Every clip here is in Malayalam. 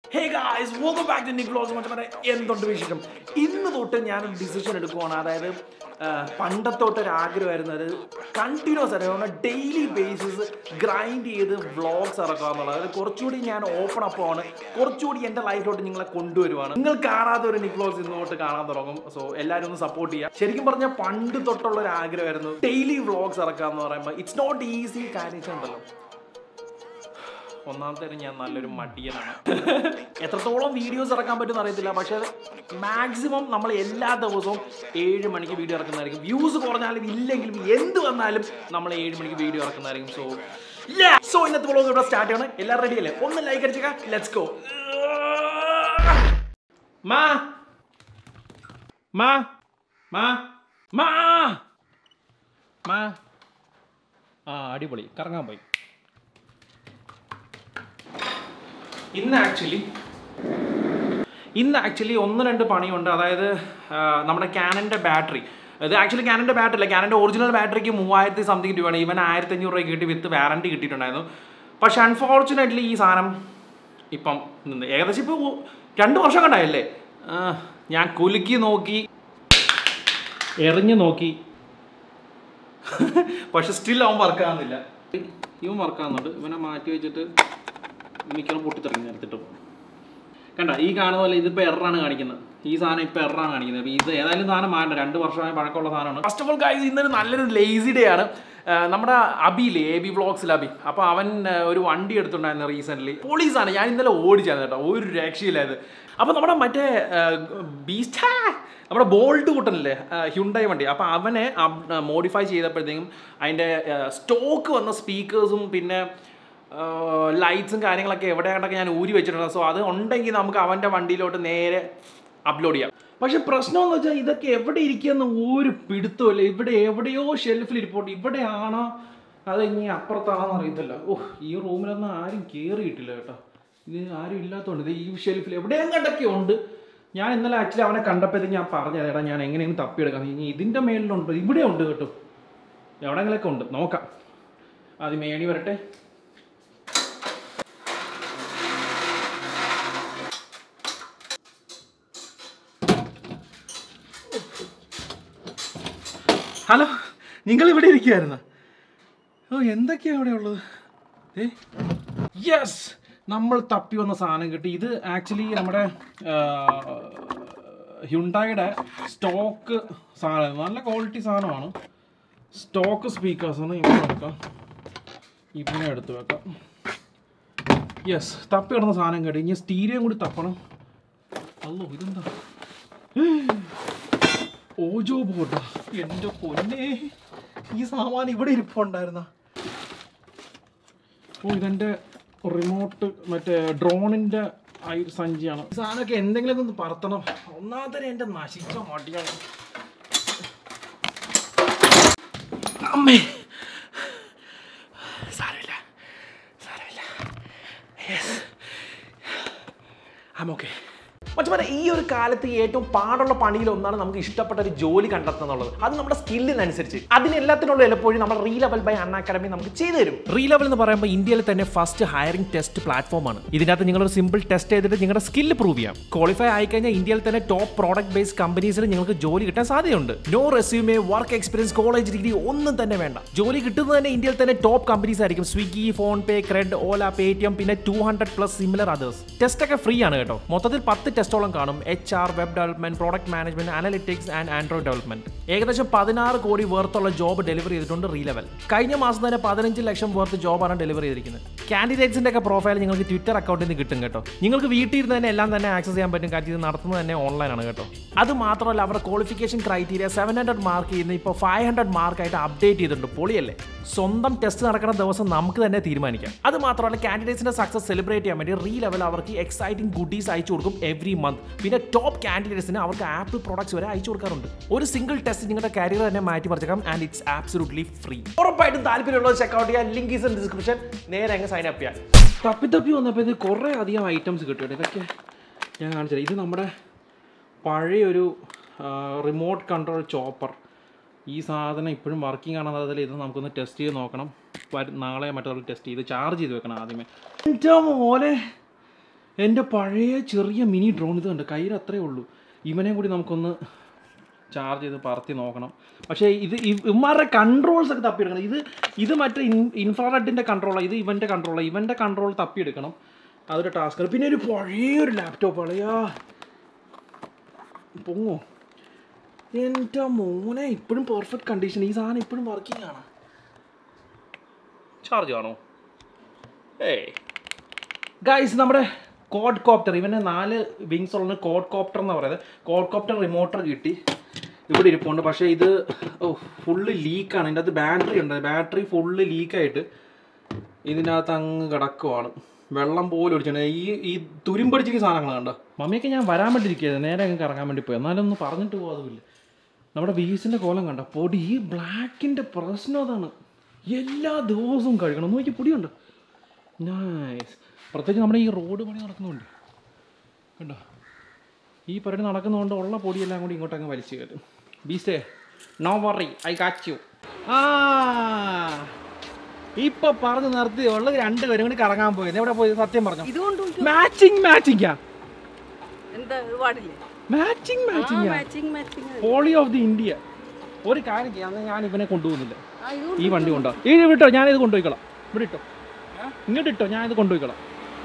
Hey guys welcome back to Nick vlogs മറ്റേ എന്തുണ്ട് വിശേഷം ഇന്ന് തൊട്ട് ഞാനൊരു ഡിസിഷൻ എടുക്കുവാണ് അതായത് ആ, പണ്ടത്തെ തൊട്ട് ഒരു ആഗ്രഹമായിരുന്നു അത് കണ്ടിന്യൂസ് ആയിട്ട് ഡെയിലി ബേസിസ് ഗ്രൈൻഡ് ചെയ്ത് വ്ളോഗ്സ് ഇറക്കുക എന്നുള്ളത് അതായത് കുറച്ചുകൂടി ഞാൻ ഓപ്പൺ അപ്പ് ആണ് കുറച്ചുകൂടി എൻ്റെ ലൈഫിലോട്ട് നിങ്ങളെ കൊണ്ടുവരുവാണ് നിങ്ങൾ കാണാത്ത ഒരു നിക് വ്ലോഗ്സ് ഇന്ന് തൊട്ട് കാണാൻ തുടങ്ങും സോ എല്ലാവരും ഒന്ന് സപ്പോർട്ട് ചെയ്യുക ശരിക്കും പറഞ്ഞാൽ പണ്ട് തൊട്ടുള്ള ഒരു ആഗ്രഹമായിരുന്നു ഡെയിലി വ്ളോഗ്സ് ഇറക്കുക എന്ന് പറയുമ്പോൾ ഇറ്റ്സ് നോട്ട് ഈസി കാര്യം ഉണ്ടല്ലോ ഒന്നാമത്തെ കാര്യം ഞാൻ നല്ലൊരു മടിയനാണ് എത്രത്തോളം വീഡിയോസ് ഇറക്കാൻ പറ്റുമെന്ന് അറിയത്തില്ല പക്ഷേ മാക്സിമം നമ്മൾ എല്ലാ ദിവസവും ഏഴ് മണിക്ക് വീഡിയോ ഇറക്കുന്നതായിരിക്കും വ്യൂസ് കുറഞ്ഞാലും ഇല്ലെങ്കിലും എന്ത് വന്നാലും നമ്മൾ ഏഴ് മണിക്ക് വീഡിയോ ഇറക്കുന്നതായിരിക്കും സോ സോ ഇന്നത്തെ വ്ളോഗ് ഇവിടെ സ്റ്റാർട്ട് ചെയ്യണം എല്ലാം റെഡി അല്ലേ ഒന്ന് ലൈക്ക് അടിച്ചേക്കാം ലെറ്റ്സ് ഗോ മാ മാ മാ മാ മാ ആ അടിപൊളി കറങ്ങാൻ പോയി ഇന്ന് ആക്ച്വലി ഇന്ന് ആക്ച്വലി ഒന്ന് രണ്ട് പണിയുണ്ട് അതായത് ആ, നമ്മുടെ ക്യാനൻ്റെ ബാറ്ററി ഇത് ആക്ച്വലി ക്യാനൻ്റെ ബാറ്ററി അല്ല ക്യാനൻ്റെ ഒറിജിനൽ ബാറ്ററിക്ക് മൂവായിരത്തി സംതിങ് രൂപയാണ് ഇവൻ ആയിരത്തി അഞ്ഞൂറ് രൂപ കിട്ടി വിത്ത് വാറണ്ടി കിട്ടിയിട്ടുണ്ടായിരുന്നു പക്ഷെ അൺഫോർച്ചുനേറ്റ്ലി ഈ സാധനം ഇപ്പം നിന്ന് ഏകദേശം ഇപ്പോൾ രണ്ട് വർഷം കണ്ടായല്ലേ ആ, ഞാൻ കുലുക്കി നോക്കി എറിഞ്ഞു നോക്കി പക്ഷെ സ്റ്റിൽ അവൻ വർക്ക് ആകുന്നില്ല ഇവൻ വർക്ക് ആകുന്നുണ്ട് ഇവനെ മാറ്റി വെച്ചിട്ട് മിക്കവാറും പൊട്ടിത്തെറിഞ്ഞ് നേരത്തിട്ട് കണ്ട ഈ കാണുന്ന പോലെ ഇതിപ്പോൾ എറാണ് കാണിക്കുന്നത് ഈ സാധനം ഇപ്പോൾ എറാണ് കാണിക്കുന്നത് അപ്പോൾ ഇത് ഏതായാലും സാധനം മാറ്റണ്ട രണ്ട് വർഷമായ പഴക്കമുള്ള സാധനമാണ് ഫസ്റ്റ് ഓഫ് ഓൾ ഗൈസ് ഇന്നൊരു നല്ലൊരു ലേസി ഡേ ആണ് ആ, നമ്മുടെ അബിയില്ലേ എ ബി വ്ളോഗ്സിൽ അബി അപ്പോൾ അവൻ ആ, ഒരു വണ്ടി എടുത്തിട്ടുണ്ടായിരുന്നു റീസെൻ്റ്ലി പോലീസാണ് ഞാൻ ഇന്നലെ ഓടിച്ചായിരുന്നു കേട്ടോ ഒരു രക്ഷയില്ലായത് അപ്പോൾ നമ്മുടെ മറ്റേ ബീസ്റ്റ് നമ്മുടെ ബോൾട്ട് കൂട്ടനല്ലേ ഹ്യുണ്ടായി വണ്ടി അപ്പോൾ അവനെ മോഡിഫൈ ചെയ്തപ്പോഴത്തേക്കും അതിൻ്റെ സ്റ്റോക്ക് വന്ന സ്പീക്കേഴ്സും പിന്നെ ലൈറ്റ്സും കാര്യങ്ങളൊക്കെ എവിടെയാണ്ടൊക്കെ ഞാൻ ഊരി വെച്ചിട്ടുണ്ട് സോ അത് ഉണ്ടെങ്കിൽ നമുക്ക് അവൻ്റെ വണ്ടിയിലോട്ട് നേരെ അപ്ലോഡ് ചെയ്യാം പക്ഷെ പ്രശ്നം എന്ന് വെച്ചാൽ ഇതൊക്കെ എവിടെ ഇരിക്കുന്ന ഒരു പിടുത്തമില്ല ഇവിടെ എവിടെയോ ഷെൽഫിൽ ഇരിപ്പോട്ട് ഇവിടെയാണോ അത് ഇനി അപ്പുറത്താണോ അറിയത്തില്ല ഓ ഈ റൂമിലൊന്നും ആരും കയറിയിട്ടില്ല കേട്ടോ ഇത് ആരും ഇല്ലാത്തതുകൊണ്ട് ഇത് ഈ ഷെൽഫിൽ എവിടെയും കണ്ടൊക്കെ ഉണ്ട് ഞാൻ ഇന്നലെ ആക്ച്വലി അവനെ കണ്ടപ്പോഴത്തേക്ക് ഞാൻ പറഞ്ഞത് എടാ ഞാൻ എങ്ങനെയും തപ്പിയെടുക്കാം ഇനി ഇതിൻ്റെ മേളിലുണ്ട് ഇവിടെ ഉണ്ട് കേട്ടോ എവിടെങ്കിലൊക്കെ ഉണ്ട് നോക്കാം അത് മേണി വരട്ടെ ഹലോ നിങ്ങൾ ഇവിടെ ഇരിക്കുകയായിരുന്നു ഓ എന്തൊക്കെയാ ഇവിടെ ഉള്ളത് ഏ യെസ് നമ്മൾ തപ്പി വന്ന സാധനം കിട്ടി ഇത് ആക്ച്വലി നമ്മുടെ ഹ്യുണ്ടായുടെ സ്റ്റോക്ക് സാധനം നല്ല ക്വാളിറ്റി സാധനമാണ് സ്റ്റോക്ക് സ്പീക്കേഴ്സ് ആണ് ഇവിടെ എടുക്കാം ഇവനെ എടുത്ത് വെക്കാം യെസ് തപ്പി കിടന്ന സാധനം കേട്ടോ ഇനി സ്റ്റീരിയം കൂടി തപ്പണം അല്ലോ ഇതെന്താ ഓജോ ബോർഡാ എൻ്റെ പൊന്നെ ഈ സാമാൻ ഇവിടെ ഇരിപ്പുണ്ടായിരുന്ന ഓ ഇതെൻ്റെ റിമോട്ട് മറ്റേ ഡ്രോണിൻ്റെ ഐ സഞ്ചിയാണ് ഈ സാധനമൊക്കെ എന്തെങ്കിലും ഒന്ന് പറത്തണം ഒന്നാമത്തെ എൻ്റെ നശിച്ച മടിയാണ് അമ്മേ സാരമില്ല സാരമില്ല യെസ് ഐ ഓക്കെ മറ്റു ഈ ഒരു കാലത്ത് ഏറ്റവും പാടുള്ള പണിയിൽ ഒന്നാണ് നമുക്ക് ഇഷ്ടപ്പെട്ട ഒരു ജോലി കണ്ടെത്തുക എന്നുള്ളത് അത് നമ്മുടെ സ്കില്ലിനനുസരിച്ച് അതിനെല്ലാത്തിനുള്ള എളുപ്പവഴി നമ്മൾ Relevel by Unacademy നമുക്ക് ചെയ്തു തരും റീ ലെവൽ എന്ന് പറയുമ്പോൾ ഇന്ത്യയിൽ തന്നെ ഫസ്റ്റ് ഹയറിംഗ് ടെസ്റ്റ് പ്ലാറ്റ്ഫോം ആണ് ഇതിനകത്ത് നിങ്ങളൊരു സിമ്പിൾ ടെസ്റ്റ് ചെയ്തിട്ട് നിങ്ങളുടെ സ്കില്ല് പ്രൂവ് ചെയ്യാം ക്വാളിഫൈ ആയിക്കഴിഞ്ഞാൽ ഇന്ത്യയിൽ തന്നെ ടോപ്പ് പ്രോഡക്റ്റ് ബേസ്ഡ് കമ്പനീസിൽ നിങ്ങൾക്ക് ജോലി കിട്ടാൻ സാധ്യതയുണ്ട് no resume work experience college degree ഒന്നും തന്നെ വേണ്ട ജോലി കിട്ടുന്നത് തന്നെ ഇന്ത്യയിൽ തന്നെ ടോപ്പ് കമ്പനീസ് ആയിരിക്കും Swiggy PhonePe CRED Ola Paytm പിന്നെ two hundred plus similar others test ഒക്കെ ഫ്രീ ആണ് കേട്ടോ മൊത്തത്തിൽ പത്ത് ടെസ്റ്റോളം കാണും H R web development product management analytics and Android development ഏകദേശം പതിനാറ് കോടി വേർത്തുള്ള ജോബ് ഡെലിവറി ചെയ്തിട്ടുണ്ട് റീ ലെവൽ കഴിഞ്ഞ മാസം തന്നെ പതിനഞ്ച് ലക്ഷം വേർത്ത് ജോബാണ് ഡെലിവറി ചെയ്തിരിക്കുന്നത് കാൻഡിഡേറ്റ്സിന്റെ ഒക്കെ പ്രൊഫൈൽ നിങ്ങൾക്ക് ട്വിറ്റർ അക്കൗണ്ടിൽ നിന്ന് കിട്ടും കേട്ടോ നിങ്ങൾക്ക് വീട്ടിൽ ഇരുന്ന് തന്നെ എല്ലാം തന്നെ ആക്സസ് ചെയ്യാൻ പറ്റും കാര്യം ഇത് നടത്തുന്നത് തന്നെ ഓൺലൈൻ ആണ് കേട്ടോ അത് മാത്രമല്ല അവരുടെ qualification criteria seven hundred mark ചെയ്യുന്ന ഇപ്പോൾ ഫൈവ് ഹൺഡ്രഡ് മാർക്കായിട്ട് അപ്ഡേറ്റ് ചെയ്തിട്ടുണ്ട് പൊളിയല്ലേ സ്വന്തം ടെസ്റ്റ് നടക്കുന്ന ദിവസം നമുക്ക് തന്നെ തീരുമാനിക്കാം അത് മാത്രമല്ല കാൻഡിഡേറ്റ്സിന്റെ സക്സസ് സെലിബ്രേറ്റ് ചെയ്യാൻ വേണ്ടി റീ ലെവൽ അവർക്ക് എക്സൈറ്റിംഗ് ഗുഡീസ് അയച്ചു കൊടുക്കും എവറി മന്ത് പിന്നെ ടോപ്പ് കാൻഡിഡേറ്റ്സിന് അവർക്ക് ആപ്പിൾ പ്രോഡക്ട്സ് വരെ അയച്ചു കൊടുക്കാറുണ്ട് ഒരു സിംഗിൾ ടെസ്റ്റ് നിങ്ങളുടെ കരിയർ തന്നെ മാറ്റി പറിച്ചേക്കാം ആൻഡ് ഇറ്റ്സ് ആബ്സലൂട്ട്ലി ഫ്രീ ഉറപ്പായിട്ടും താല്പര്യമുള്ളത് ചെക്കൗട്ട് ചെയ്യാൻ ലിങ്ക് ഈസ് ഇൻ ഡിസ്ക്രിപ്ഷൻ നേരെ അങ്ങ് സൈൻ അപ്പ് ചെയ്യാം തപ്പി തപ്പി വന്നപ്പോൾ ഇത് കുറേ അധികം ഐറ്റംസ് കിട്ടും ഇതൊക്കെ ഞാൻ കാണിച്ചത് ഇത് നമ്മുടെ പഴയൊരു റിമോട്ട് കൺട്രോൾ ചോപ്പർ ഈ സാധനം ഇപ്പോഴും വർക്കിംഗ് ആണെന്ന് അതിൽ ഇത് നമുക്കൊന്ന് ടെസ്റ്റ് ചെയ്ത് നോക്കണം വരും- നാളെ മറ്റൊരു ടെസ്റ്റ് ചെയ്ത് ചാർജ് ചെയ്ത് വെക്കണം ആദ്യമേ എൻ്റെ മോനെ എൻ്റെ പഴയ ചെറിയ മിനി ഡ്രോൺ ഇത് കണ്ട് കയ്യിൽ അത്രേ ഉള്ളൂ ഇവനെയും കൂടി നമുക്കൊന്ന് ചാർജ് ചെയ്ത് പറത്തി നോക്കണം പക്ഷേ ഇത് ഇ- ഇവന്മാരുടെ കൺട്രോൾസ് ഒക്കെ തപ്പിയെടുക്കണം ഇത് ഇത് മറ്റേ ഇൻ ഇൻഫ്രാറെഡിൻ്റെ കൺട്രോളാണ് ഇത് ഇവൻ്റെ കൺട്രോളാണ് ഇവൻ്റെ കൺട്രോൾ തപ്പിയെടുക്കണം അതൊരു ടാസ്ക്കാണ് പിന്നെ ഒരു പഴയൊരു ലാപ്ടോപ്പ് അളയാ പൊങ്ങോ എൻ്റെ മോനെ ഇപ്പോഴും പെർഫെക്റ്റ് കണ്ടീഷൻ ഈ സാധനം ഇപ്പോഴും വർക്കിംഗ് ആണ് ചാർജ് ആണോ ഏയ് ഗൈസ് നമ്മുടെ കോഡ് കോപ്റ്റർ ഇവൻ്റെ നാല് വിങ്സ് ഉള്ള കോഡ് കോപ്റ്റർ എന്ന് പറയുന്നത് കോഡ് കോപ്റ്റർ റിമോട്ടർ കിട്ടി ഇവിടെ ഇരിപ്പുണ്ട് പക്ഷേ ഇത് ഓ ഫുള്ള് ലീക്കാണ് ഇതിൻ്റെ അകത്ത് ബാറ്ററി ഉണ്ട് ബാറ്ററി ഫുള്ള് ലീക്കായിട്ട് ഇതിനകത്ത് അങ്ങ് കിടക്കുവാണ് വെള്ളം പോലും ഒഴിച്ചിട്ടുണ്ട് ഈ ഈ തുരുമ്പടിച്ചിരിക്കുന്ന സാധനങ്ങൾ കണ്ടോ മമ്മിയൊക്കെ ഞാൻ വരാൻ വേണ്ടി ഇരിക്കുകയായിരുന്നു നേരെ അങ്ങ് കറങ്ങാൻ വേണ്ടി പോയി എന്നാലും ഒന്ന് പറഞ്ഞിട്ട് പോകാതുമില്ല നമ്മുടെ വീസിൻ്റെ കോലം കണ്ട പൊടി ഈ ബ്ലാക്കിൻ്റെ പ്രശ്നം അതാണ് എല്ലാ ദിവസവും കഴുകണം നോക്കി പൊടിയുണ്ട് നൈസ് പ്രത്യേകിച്ച് നമ്മുടെ ഈ റോഡ് പണി നടക്കുന്നുണ്ട് കണ്ടോ ഈ പരിപാടി നടക്കുന്നതുകൊണ്ട് ഉള്ള പൊടിയെല്ലാം കൂടി ഇങ്ങോട്ട് അങ്ങ് വലിച്ചു കയറ്റും ബീസ്റ്റേ no worry I catch you ആ ഇപ്പൊ പറഞ്ഞു നിർത്തി ഉള്ളത് രണ്ടുപേരും കൂടി കറങ്ങാൻ പോയത് എവിടെ പോയി സത്യം പറഞ്ഞു ഇതുകൊണ്ട് മാച്ചിങ് മാച്ചിങ്ങാ എന്താ ഇത് പാടില്ലേ matching matching matching matching holy of the India ഒരു കാര്യം ചെയ്യാം എന്നാ ഞാൻ ഇവനെ കൊണ്ടുപോകുന്നില്ല ആ ഇത് ഈ വണ്ടി കൊണ്ടോ ഈ വിട്ടോ ഞാനിത് കൊണ്ടുപോയിക്കോളാം ഇവിടെ ഇട്ടോ ഇങ്ങോട്ട് ഇട്ടോ ഞാനിത് കൊണ്ടുപോയിക്കോളാം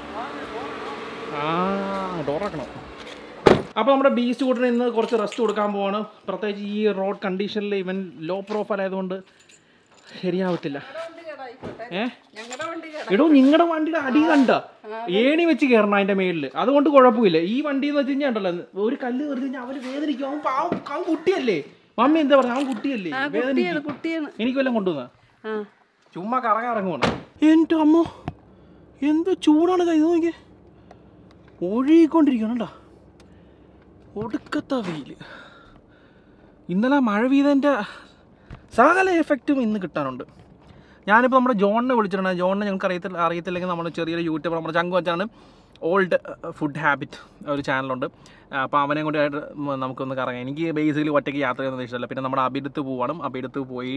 ആ ഡോറാക്കണം അപ്പോൾ നമ്മുടെ ബീസ്റ്റ് കൂട്ടിന് ഇന്ന് കുറച്ച് റെസ്റ്റ് കൊടുക്കാൻ പോവാണ് പ്രത്യേകിച്ച് ഈ റോഡ് കണ്ടീഷനിൽ ഇവൻ ലോ പ്രൊഫൈൽ ആയതുകൊണ്ട് ശരിയാവത്തില്ല വണ്ടി കേടായിക്കോട്ടെ ഏ ഞങ്ങളുടെ വണ്ടി കേടാ എടോ നിങ്ങളുടെ വണ്ടിയുടെ അടി കണ്ട ഏണി വെച്ച് കയറണം അതിന്റെ മേളിൽ അതുകൊണ്ട് കുഴപ്പമില്ല ഈ വണ്ടി എന്ന് വെച്ച് കഴിഞ്ഞാൽ ഉണ്ടല്ലോ ഒരു കല്ല് കയറി കഴിഞ്ഞാൽ അവര് വേദനിക്കും അവൻ പാവം അവൻ കുട്ടിയല്ലേ മമ്മി എന്താ പറയാ അവൻ കുട്ടിയല്ലേ കുട്ടിയാണ് വേദനിക്കും കുട്ടിയാണ് എനിക്ക് വല്ലതും കൊണ്ടുവന്ന ആ ചുമ്മാ കറങ്ങാൻ ഇറങ്ങുവാണ് എൻ്റെ അമ്മ എന്ത് ചൂടാണ് കൈ നോക്കിയേ ഒഴുകിക്കൊണ്ടിരിക്കണം കേട്ടോ ഒടുക്കത്ത വെയില് ഇന്നലെ മഴ പെയ്തതിൻ്റെ സകല എഫക്റ്റും ഇന്ന് കിട്ടാനുണ്ട് ഞാനിപ്പോൾ നമ്മുടെ ജോണിനെ വിളിച്ചിട്ടുണ്ട് ജോണിനെ ഞങ്ങൾക്ക് അറിയത്തില്ല അറിയത്തില്ലെങ്കിൽ നമ്മൾ ചെറിയൊരു യൂട്യൂബർ നമ്മുടെ ചങ്ക് വെച്ചാണ് ഓൾഡ് ഫുഡ് ഹാബിറ്റ് ഒരു ചാനലുണ്ട് അപ്പോൾ അവനെ കൊണ്ട് ആയിട്ട് മ- നമുക്കൊന്ന് കറങ്ങാം എനിക്ക് ബേസിക്കലി ഒറ്റയ്ക്ക് യാത്ര ചെയ്യുന്നത് ഇഷ്ടമല്ല പിന്നെ നമ്മുടെ അബിടത്ത് പോവാണ് അബിടത്ത് പോയി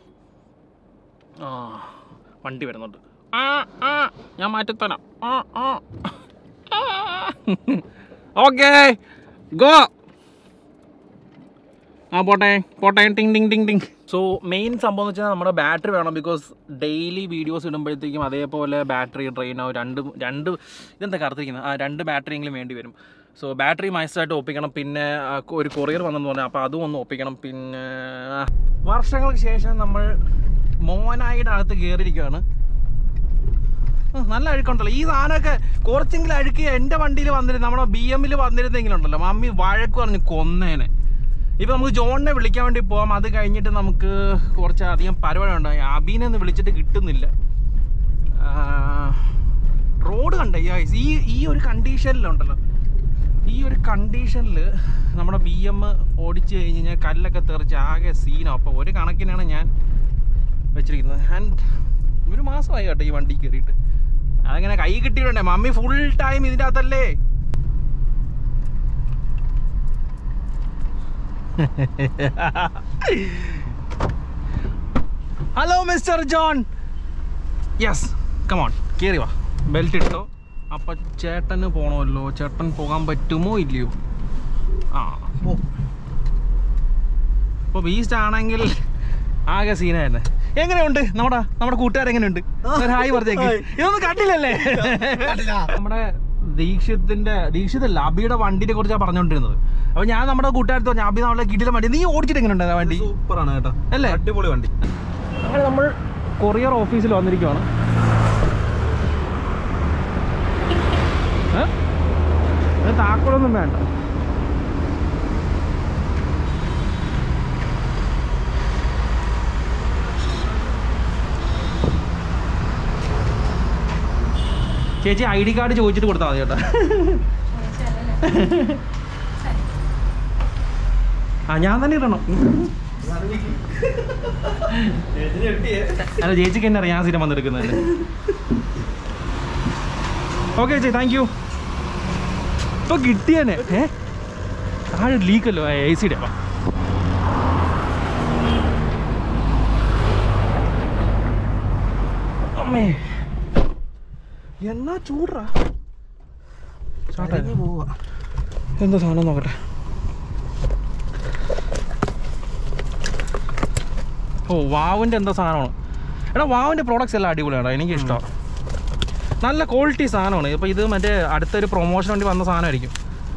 ആ വണ്ടി വരുന്നുണ്ട് ആ ആ ഞാൻ മാറ്റിത്തരാം ആ ആ ഓക്കെ ഗോ ആ പോട്ടെ പോട്ടെ ടിങ് ടിങ് ടിങ് ടിങ് സോ മെയിൻ സംഭവം എന്ന് വെച്ചാൽ നമ്മുടെ ബാറ്ററി വേണം ബിക്കോസ് ഡെയിലി വീഡിയോസ് ഇടുമ്പോഴത്തേക്കും അതേപോലെ ബാറ്ററി ഡ്രെയിൻ ആവും രണ്ട് രണ്ട് ഇതെന്താ കറുത്തിരിക്കുന്നത് ആ രണ്ട് ബാറ്ററിയെങ്കിലും വേണ്ടി വരും സോ ബാറ്ററി മൈസായിട്ട് ഒപ്പിക്കണം പിന്നെ ആ, ഒരു കൊറിയർ വന്നെന്ന് പറഞ്ഞാൽ അപ്പോൾ അതും ഒന്ന് ഒപ്പിക്കണം പിന്നെ ആ, വർഷങ്ങൾക്ക് ശേഷം നമ്മൾ മോനായിട്ട് അകത്ത് കയറിയിരിക്കുകയാണ് ഉം, നല്ല അഴുക്കുണ്ടല്ലോ ഈ സാധനമൊക്കെ കുറച്ചെങ്കിലും അഴുക്ക് എൻ്റെ വണ്ടിയിൽ വന്നിരുന്നു നമ്മുടെ ബി എമ്മിൽ വന്നിരുന്നെങ്കിലുണ്ടല്ലോ മമ്മി വഴക്ക് പറഞ്ഞ് കൊന്നേനെ ഇപ്പൊ നമുക്ക് ജോണിനെ വിളിക്കാൻ വേണ്ടി പോവാം അത് കഴിഞ്ഞിട്ട് നമുക്ക് കുറച്ച് അധികം പരിപാടി ഉണ്ടായി അബീനെ ഒന്ന് വിളിച്ചിട്ട് കിട്ടുന്നില്ല റോഡ് കണ്ട ഈ ഈ ഒരു കണ്ടീഷനിലുണ്ടല്ലോ ഈ ഒരു കണ്ടീഷനിൽ നമ്മുടെ ബി എം ഓടിച്ചു കഴിഞ്ഞ് കഴിഞ്ഞാൽ കല്ലൊക്കെ തെറിച്ച് ആകെ സീനോ അപ്പോൾ ഒരു കണക്കിനാണ് ഞാൻ വെച്ചിരിക്കുന്നത് ആൻഡ് ഒരു മാസമായി കേട്ടോ ഈ വണ്ടി കയറിയിട്ട് അതങ്ങനെ കൈ കിട്ടിയിട്ടുണ്ടേ മമ്മി ഫുൾ ടൈം ഇതിൻ്റെ അകത്തല്ലേ hello mister John yes come on കയറി വാ ബെൽറ്റ് ഇട്ടോ അപ്പൊ ചേട്ടന് പോണമല്ലോ ചേട്ടൻ പോകാൻ പറ്റുമോ ഇല്ലയോ ആ പോ ഇപ്പോൾ ബീസ്റ്റ് ആണെങ്കിൽ ആകെ സീനായിരുന്നു എങ്ങനെയുണ്ട് നമ്മുടെ നമ്മുടെ കൂട്ടുകാരെങ്ങനെയുണ്ട് ഒരു ഹായ് പറഞ്ഞേക്ക് ഇതൊന്നും കണ്ടില്ലല്ലേ നമ്മുടെ ദീക്ഷിത്തിന്റെ ദീക്ഷിതല്ല അബിയുടെ വണ്ടിനെ കുറിച്ചാണ് പറഞ്ഞുകൊണ്ടിരുന്നത് അപ്പൊ ഞാൻ നമ്മുടെ കൂട്ടുകാരത്ത് പറഞ്ഞു അബി നമ്മളെ കിട്ടിയ വണ്ടി നീ ഓടിച്ചിട്ട് എങ്ങനെയുണ്ട് ആ വണ്ടി സൂപ്പറാണ് കേട്ടോ അല്ലേ അടിപൊളി വണ്ടി അങ്ങനെ നമ്മൾ കൊറിയർ ഓഫീസിൽ വന്നിരിക്കുവാണ് ഏ? ഇത് താക്കോലൊന്നും വേണ്ട ചേച്ചി ഐ ഡി കാർഡ് ചോദിച്ചിട്ട് കൊടുത്താൽ മതി കേട്ടോ ആ ഞാൻ തന്നെ ഇടണം അല്ല ചേച്ചിക്ക് എന്നെ അറിയാം സ്ഥിരം വന്നെടുക്കുന്നത് ഓക്കെ ചേച്ചി താങ്ക് യു ഇപ്പൊ കിട്ടിയനെ ഏ താഴെ ലീക്കല്ലോ എ സിയുടെ അമ്മേ എന്നാ ചൂടാ എന്താ സാധനം നോക്കട്ടെ ഓ വാവിൻ്റെ എന്താ സാധനമാണ് എടാ വാവിൻ്റെ പ്രോഡക്റ്റ്സ് എല്ലാം അടിപൊളിയാണ് എനിക്ക് ഇഷ്ടം നല്ല ക്വാളിറ്റി സാധനമാണ് ഇപ്പോൾ ഇത് മറ്റേ അടുത്തൊരു പ്രൊമോഷൻ വേണ്ടി വന്ന സാധനമായിരിക്കും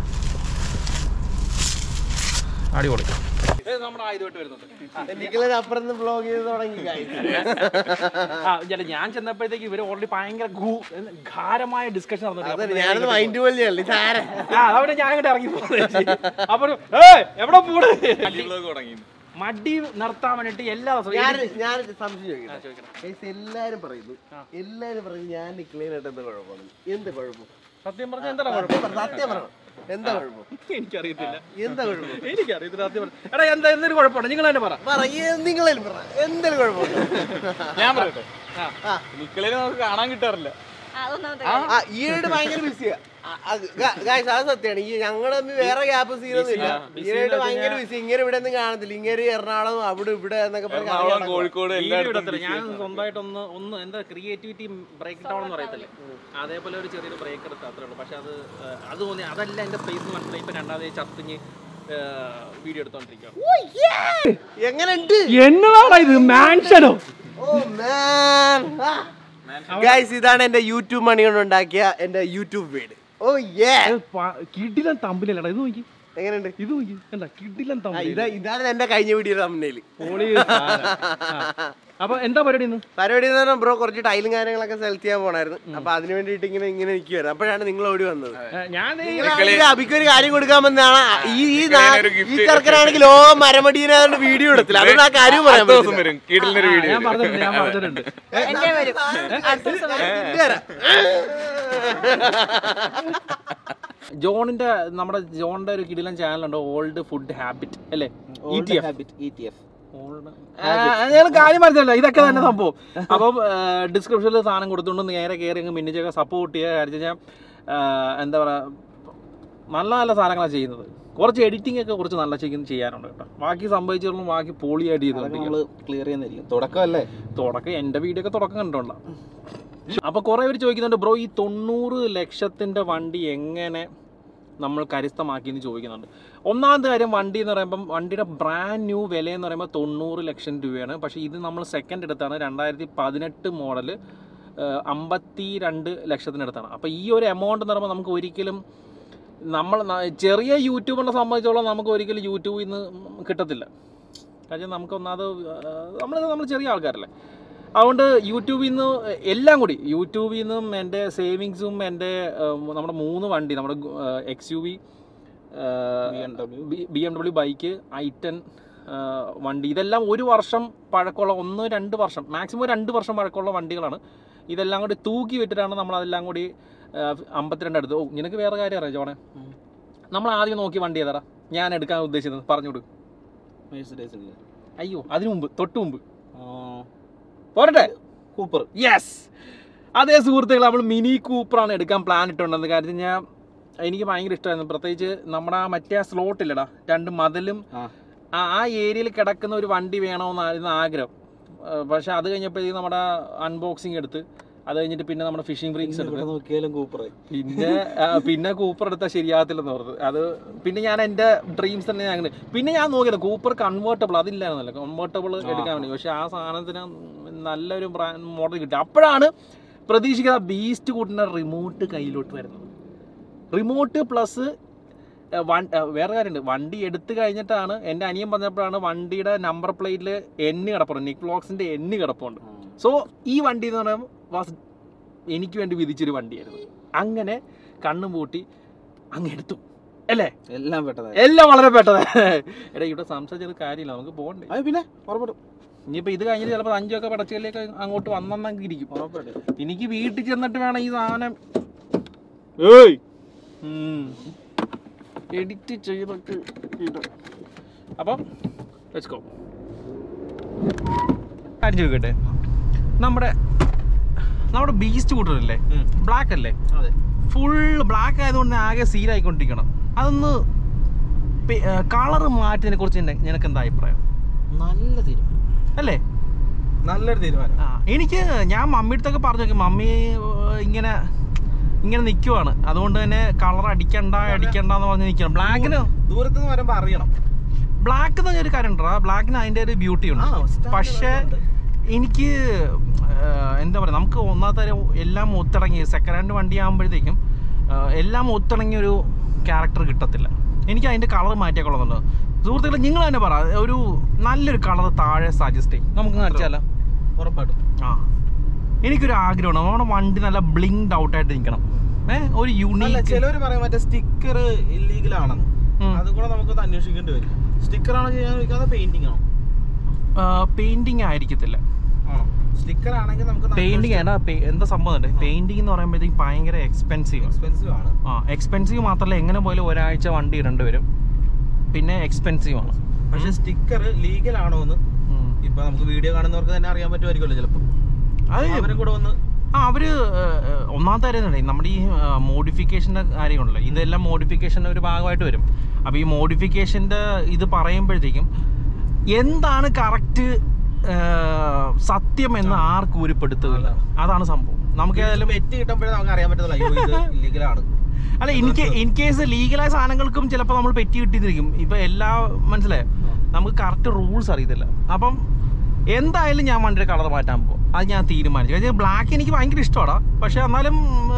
അടിപൊളി നമ്മുടെ ആയുധമായിട്ട് വരുന്നുണ്ട് അപ്പുറത്ത് ബ്ലോഗ് ചെയ്ത് തുടങ്ങി ആ ചേട്ടാ ഞാൻ ചെന്നപ്പോഴത്തേക്ക് ഇവര് ഓൾറെഡി ഭയങ്കര ഗൂ- ഘാരമായ ഡിസ്കഷൻ നടന്നിട്ടുണ്ട് ഞാനത് മൈൻഡ് പോലെ ഇതാരെ ആ അവിടെ ഞാൻ അങ്ങോട്ട് ഇറങ്ങി പോകുന്നത് അപ്പൊ ഒരു, "ഏയ്, എവിടെ പോണ് മടി നിർത്താൻ വേണ്ടിട്ട് എല്ലാ ദിവസവും ഞാൻ എനിക്ക് ഞാൻ സംശയം ചോദിക്കട്ടെ Guys, എല്ലാരും പറയുന്നു എല്ലാരും പറയുന്നു ഞാൻ ക്ലീൻ ആയിട്ട് എന്താ കുഴപ്പമാണ് എന്ത് കുഴപ്പം സത്യം പറഞ്ഞാൽ എന്താ സത്യം പറ, സത്യം പറയണം എന്താ കുഴപ്പം എനിക്കറിയത്തില്ല എന്താ കുഴപ്പം എനിക്കറിയത്തില്ല സത്യം പറഞ്ഞാ. എടാ എന്താ എന്തൊരു കുഴപ്പമാണ് നിങ്ങൾ തന്നെ പറ പറ നിങ്ങളേലും പറ എന്തെങ്കിലും കുഴപ്പമുണ്ടോ ഞാൻ പറയട്ടെ ആ. നിക്കളെ നമുക്ക് കാണാൻ കിട്ടാറില്ല ആ, ഒന്നാമത്തെ ആ ഈയിടെ ഭയങ്കര ബിസിയാ അത് സത്യമാണ് ഈ ഞങ്ങളുടെ തമ്മിൽ വേറെ ഗ്യാപ്പ് സീനൊന്നും ഇല്ല ഈയിടെ ഭയങ്കര ബിസി ഇങ്ങനെ ഇവിടെ ഒന്നും കാണത്തില്ല ഇങ്ങനെ എറണാകുളം അവിടെ ഇവിടെ എന്നൊക്കെ പറഞ്ഞ് കറങ്ങി എറണാകുളം നടക്കുവാ. കോഴിക്കോട് വീഡിയോ എല്ലായിടത്തും ഇടത്തില്ല ഞാൻ സ്വന്തമായിട്ടൊന്ന് ഒന്ന് എന്താ ക്രിയേറ്റിവിറ്റി ബ്രേക്ക് ഡൗൺ എന്ന് പറയത്തില്ലേ അതേപോലെ ഒരു ചെറിയൊരു ബ്രേക്ക് എടുത്ത് അത്രേ ഉള്ളൂ പക്ഷെ അത് ഏഹ്, അത് തോന്നി അതല്ല എന്റെ സ്പേസ് മനസ്സിലായി ഇപ്പൊ രണ്ടാമത് ചത്തിഞ്ഞ് വീഡിയോ എടുത്തോണ്ടിരിക്കുക എങ്ങനെയുണ്ട് എന്നതാണോ ഇത് മാൻഷനോ ഓ മാൻ ഗൈസ് ഇതാണ് എന്റെ യൂട്യൂബ് മണി കൊണ്ട് ഉണ്ടാക്കിയ എന്റെ യൂട്യൂബ് വീട് ഓ യേ കിടിലൻ തമ്പിലല്ലടാ ഇത് നോക്കി എങ്ങനെയുണ്ട് ഇത് നോക്കി എന്താ കിടിലൻ ആ, തമ്പിൽ ഇതാ ഇതാണ് എന്റെ കഴിഞ്ഞ വീഡിയോ തമ്മില് അപ്പൊ എന്താ പരിപാടി ഇന്ന് പരിപാടി എന്ന് പറഞ്ഞാൽ ബ്രോ കുറച്ച് ടൈലും കാര്യങ്ങളൊക്കെ സെലക്ട് ചെയ്യാൻ പോണായിരുന്നു അപ്പൊ അതിന് വേണ്ടിയിട്ട് ഇങ്ങനെ ഇങ്ങനെ നിൽക്കുവായിരുന്നു അപ്പോഴാണ് നിങ്ങൾ ഓടി വന്നത് ഏഹ്, ഞാൻ ദേ നിങ്ങളാണെങ്കിൽ അബിക്ക് ഒരു കാര്യം കൊടുക്കാൻ വന്നതാണ് ഈ ഈ നാ- ഞാനൊരു gift ഈ ചെറുക്കനാണെങ്കിൽ ഓ മരമടീനാണ്ട് വീഡിയോ എടുത്തില്ല അതുകൊണ്ട് ആ കാര്യം പറയാൻ അടുത്ത ദിവസം പറ്റില്ല. വരും കീട്ടിലിന്റെ ആ, വീഡിയോ ഞാൻ പറഞ്ഞിട്ടുണ്ട് ഞാൻ പറഞ്ഞിട്ടുണ്ട് എന്റെ വരും അടുത്ത ദിവസം വരും. ഇത് തരാം. ജോണിന്റെ നമ്മുടെ ജോണിന്റെ ഒരു കിടിലൻ ചാനലുണ്ട് ഓൾഡ് ഫുഡ് ഹാബിറ്റ് അല്ലേ ഞാൻ കാര്യം മനസ്സിലല്ല ഇതൊക്കെ തന്നെ സംഭവം അപ്പം ഡിസ്ക്രിപ്ഷനിൽ സാധനം കൊടുത്തുകൊണ്ട് നേരെ കയറി അങ്ങ് മിന്നിച്ചൊക്കെ സപ്പോർട്ട് ചെയ്യുക കാര്യം ഞാൻ എന്താ പറയാ നല്ല നല്ല സാധനങ്ങളാണ് ചെയ്യുന്നത് കുറച്ച് എഡിറ്റിംഗ് ഒക്കെ കുറച്ച് നല്ല ചെയ്യുന്ന ചെയ്യാനുണ്ട് കേട്ടോ ബാക്കി സംഭവിച്ചുള്ള ബാക്കി പോളിയായിട്ട് ചെയ്തു ക്ലിയർ ചെയ്യുന്നില്ല തുടക്കമല്ലേ തുടക്കം എൻ്റെ വീഡിയോ ഒക്കെ തുടക്കം കണ്ടോണ്ട അപ്പൊ കുറെ പേര് ചോദിക്കുന്നുണ്ട് ബ്രോ ഈ തൊണ്ണൂറ് ലക്ഷത്തിന്റെ വണ്ടി എങ്ങനെ നമ്മൾ കരസ്ഥമാക്കി എന്ന് ചോദിക്കുന്നുണ്ട് ഒന്നാമത്തെ കാര്യം വണ്ടി എന്ന് പറയുമ്പം വണ്ടിയുടെ ബ്രാൻഡ് ന്യൂ വില എന്ന് പറയുമ്പോൾ തൊണ്ണൂറ് ലക്ഷം രൂപയാണ് പക്ഷേ ഇത് നമ്മൾ സെക്കൻഡ് എടുത്താണ് രണ്ടായിരത്തി പതിനെട്ട് മോഡൽ അമ്പത്തി രണ്ട് ലക്ഷത്തിനടുത്താണ് അപ്പോൾ ഈ ഒരു എമൗണ്ട് എന്ന് പറയുമ്പോൾ നമുക്ക് ഒരിക്കലും നമ്മൾ ന- ചെറിയ യൂട്യൂബറിനെ സംബന്ധിച്ചോളം നമുക്ക് ഒരിക്കലും യൂട്യൂബിൽ നിന്ന് കിട്ടത്തില്ല കാര്യം നമുക്ക് ഒന്നാമത് നമ്മൾ നമ്മൾ ചെറിയ ആൾക്കാരല്ലേ അതുകൊണ്ട് യൂട്യൂബിൽ നിന്ന് എല്ലാം കൂടി യൂട്യൂബിൽ നിന്നും എൻ്റെ സേവിങ്സും എൻ്റെ ഏഹ്, നമ്മുടെ മൂന്ന് വണ്ടി നമ്മുടെ X U V B M W bike I ten വണ്ടി ഇതെല്ലാം ഒരു വർഷം പഴക്കമുള്ള ഒന്ന് രണ്ട് വർഷം മാക്സിമം രണ്ട് വർഷം പഴക്കമുള്ള വണ്ടികളാണ് ഇതെല്ലാം കൂടി തൂക്കി വിട്ടിട്ടാണ് നമ്മൾ അതെല്ലാം കൂടി ഏഹ്, അമ്പത്തിരണ്ട് എടുത്ത് ഓ നിനക്ക് വേറെ കാര്യം അറിയാം ജോണെ നമ്മൾ ആദ്യം നോക്കി വണ്ടി ഏതാടാ ഞാൻ എടുക്കാൻ ഉദ്ദേശിച്ചത് പറഞ്ഞുകൊടു അയ്യോ അതിനു മുമ്പ് തൊട്ട് മുമ്പ് പോരട്ടെ കൂപ്പർ യെസ് അതേ സുഹൃത്തുക്കൾ നമ്മൾ മിനി കൂപ്പറാണ് എടുക്കാൻ പ്ലാൻ ഇട്ടുണ്ടെന്ന് കാര്യം ഞാൻ എനിക്ക് ഭയങ്കര ഇഷ്ടമായിരുന്നു പ്രത്യേകിച്ച് നമ്മുടെ ആ മറ്റേ ആ സ്ലോട്ട് ഇല്ലടാ രണ്ട് മതിലും ആ. ആ ആ ഏരിയയിൽ കിടക്കുന്ന ഒരു വണ്ടി വേണമെന്നായിരുന്നു ആഗ്രഹം ആ, പക്ഷെ അത് കഴിഞ്ഞപ്പോഴത്തേക്ക് നമ്മുടെ അൺബോക്സിങ് എടുത്ത് അത് കഴിഞ്ഞിട്ട് പിന്നെ നമ്മുടെ ഫിഷിംഗ് ഫ്രീക്സ് എടുത്ത് നോക്കിയാലും കൂപ്പറായി പിന്നെ ആ, പിന്നെ കൂപ്പർ എടുത്താൽ ശരിയാകത്തില്ലെന്ന് പറഞ്ഞത് അത് പിന്നെ ഞാൻ എൻ്റെ ഡ്രീംസ് തന്നെ ഞാൻ പിന്നെ ഞാൻ നോക്കിയത് കൂപ്പർ കൺവേർട്ടബിൾ അതില്ലായിരുന്നല്ലോ കൺവേർട്ടബിൾ എടുക്കാൻ വേണ്ടി പക്ഷെ ആ സാധനത്തിന് നല്ലൊരു ബ്രാൻഡ് മോഡൽ കിട്ടി അപ്പോഴാണ് പ്രതീക്ഷിക്കാത്ത ബീസ്റ്റ് കൂട്ടുന്ന റിമോട്ട് കയ്യിലോട്ട് വരുന്നത് റിമോട്ട് പ്ലസ് വേറെ കാര്യമുണ്ട് വണ്ടി എടുത്തു കഴിഞ്ഞിട്ടാണ് എൻ്റെ അനിയൻ പറഞ്ഞപ്പോഴാണ് വണ്ടിയുടെ നമ്പർ പ്ലേറ്റിൽ എണ്ണി കിടപ്പുണ്ട് നിക് വ്ളോഗ്സിൻ്റെ എണ്ണി കിടപ്പുണ്ട് സോ ഈ വണ്ടി എന്ന് പറയുമ്പോൾ വാസ് എനിക്ക് വേണ്ടി വിധിച്ചൊരു വണ്ടിയായിരുന്നു അങ്ങനെ കണ്ണും പൂട്ടി അങ്ങ് എടുത്തു അല്ലേ എല്ലാം പെട്ടതായി എല്ലാം വളരെ പെട്ടത് എടാ ഇവിടെ സംസാരിച്ചത് കാര്യമില്ല നമുക്ക് പോകണ്ടേ അത് പിന്നെ ഉറപ്പിടും ഇനിയിപ്പോൾ ഇത് കഴിഞ്ഞിട്ട് ചിലപ്പോൾ അഞ്ചൊക്കെ പടച്ചയിലേക്ക് അങ്ങോട്ട് വന്നെന്നങ്ങ് ഇരിക്കും ഉറപ്പിടും എനിക്ക് വീട്ടിൽ ചെന്നിട്ട് വേണം ഈ സാധനം ഏയ് എഡിറ്റ് ചെയ്തൊക്കെ ഇട് അപ്പം ലെറ്റ്സ് ഗോ കാര്യം ചോദിക്കട്ടെ നമ്മുടെ നമ്മുടെ ബീസ്റ്റ് കൂട്ടറില്ലേ ബ്ലാക്ക് അല്ലേ അതെ ഫുൾ ബ്ലാക്ക് ആയതുകൊണ്ട് ആകെ സീലായിക്കൊണ്ടിരിക്കണം അതൊന്ന് കളർ മാറ്റിയതിനെ കുറിച്ച് നിനക്ക് എന്താ അഭിപ്രായം നല്ല തീരുമാനം അല്ലേ നല്ലൊരു തീരുമാനം ആ എനിക്ക് ഞാൻ മമ്മിയുടെ അടുത്തൊക്കെ പറഞ്ഞു നോക്കി മമ്മി ഏർ, ഇങ്ങനെ ഇങ്ങനെ നിൽക്കുവാണ് അതുകൊണ്ട് തന്നെ കളർ അടിക്കണ്ട അടിക്കണ്ട എന്ന് പറഞ്ഞ് നിൽക്കണം ബ്ലാക്കിന് ദൂരത്ത് നിന്ന് വരുമ്പോ അറിയണം ബ്ലാക്ക് എന്ന് പറഞ്ഞൊരു കാര്യം ഉണ്ടോ ബ്ലാക്കിന് അതിൻ്റെ ഒരു ബ്യൂട്ടി ഉണ്ട് ആ, standard പക്ഷേ ഉണ്ട്. എനിക്ക് ആ, എന്താ പറയുക നമുക്ക് ഒന്നാമത്തെ കാര്യം എല്ലാം ഒത്തിണങ്ങി സെക്കൻഡ് ഹാൻഡ് വണ്ടി ആകുമ്പോഴത്തേക്കും ആ, എല്ലാം ഒത്തിണങ്ങിയ ഒരു ക്യാരക്ടർ കിട്ടത്തില്ല എനിക്ക് അതിൻ്റെ കളർ മാറ്റിയാക്കൊള്ളുന്നുണ്ട് സുഹൃത്തുക്കളെ നിങ്ങൾ തന്നെ പറ ഒരു നല്ലൊരു കളർ താഴെ സജസ്റ്റ് ചെയ്യും നമുക്ക് കാണിച്ചാലോ ഉറപ്പായിട്ടും ആ എനിക്കൊരു ആഗ്രഹമാണ് നമ്മുടെ വണ്ടി നല്ല ബ്ലിങ്ഡ് ഔട്ട് ആയിട്ട് നിൽക്കണം ഏ ഒരു അല്ല യൂണീക്ക് ചിലവര് പറയും മറ്റേ സ്റ്റിക്കർ ഇല്ലീഗൽ ആണെന്ന് ഉം. അതും കൂടെ നമുക്കൊന്ന് അന്വേഷിക്കേണ്ടി വരും സ്റ്റിക്കർ ആണോ ചെയ്യാൻ വെക്കാതെ പെയിന്റിംഗ് ആണോ പെയിന്റിങ് ആയിരിക്കത്തില്ല ആണോ സ്റ്റിക്കർ ആണെങ്കിൽ നമുക്ക് പെയിന്റിങ് ഏതാ പെ- എന്താ സംഭവം ഉണ്ട് പെയിന്റിംഗ് എന്ന് പറയുമ്പോഴത്തേക്കും ഭയങ്കര എക്സ്പെൻസീവ് എക്സ്പെൻസീവ് ആണ് ആ എക്സ്പെൻസീവ് മാത്രമല്ല എങ്ങനെ പോയാലും ഒരാഴ്ച വണ്ടി ഇടേണ്ടി വരും പിന്നെ എക്സ്പെൻസീവ് ആണ് പക്ഷെ സ്റ്റിക്കർ ലീഗൽ ആണോ എന്ന് ഇപ്പൊ നമുക്ക് വീഡിയോ കാണുന്നവർക്ക് തന്നെ അറിയാൻ പറ്റുമായിരിക്കുമല്ലോ ചിലപ്പോൾ അത് അവരും കൂടെ ഒന്ന് ആ അവര് ഏഹ്, ഒന്നാമത്തെ കാര്യം തന്നെ നമ്മുടെ ഈ മോഡിഫിക്കേഷൻ്റെ കാര്യമുണ്ടല്ലോ ഇതെല്ലാം മോഡിഫിക്കേഷൻ്റെ ഒരു ഭാഗമായിട്ട് വരും അപ്പോൾ ഈ മോഡിഫിക്കേഷൻ്റെ ഇത് പറയുമ്പോഴത്തേക്കും എന്താണ് കറക്റ്റ് സത്യം എന്ന് ആർക്കും ഉരുപ്പെടുത്തുകയില്ല അതാണ് സംഭവം നമുക്ക് ഏതായാലും പെറ്റ് കിട്ടുമ്പോഴേ നമുക്ക് അറിയാൻ പറ്റത്തുള്ളൂ അയ്യോ ഇത് ഇല്ലീഗൽ ആണ് അല്ല എനിക്ക് ഇൻ കേസ് ലീഗലായ സാധനങ്ങൾക്കും ചിലപ്പോൾ നമ്മൾ പെറ്റി കിട്ടിയിരിക്കും ഇപ്പൊ എല്ലാ മനസ്സിലായോ നമുക്ക് കറക്റ്റ് റൂൾസ് അറിയത്തില്ല അപ്പം എന്തായാലും ഞാൻ വണ്ടിയുടെ കളർ മാറ്റാൻ പോകും അത് ഞാൻ തീരുമാനിച്ചു കാരണം ബ്ലാക്ക് എനിക്ക് ഭയങ്കര ഇഷ്ടമാണ് പക്ഷെ എന്നാലും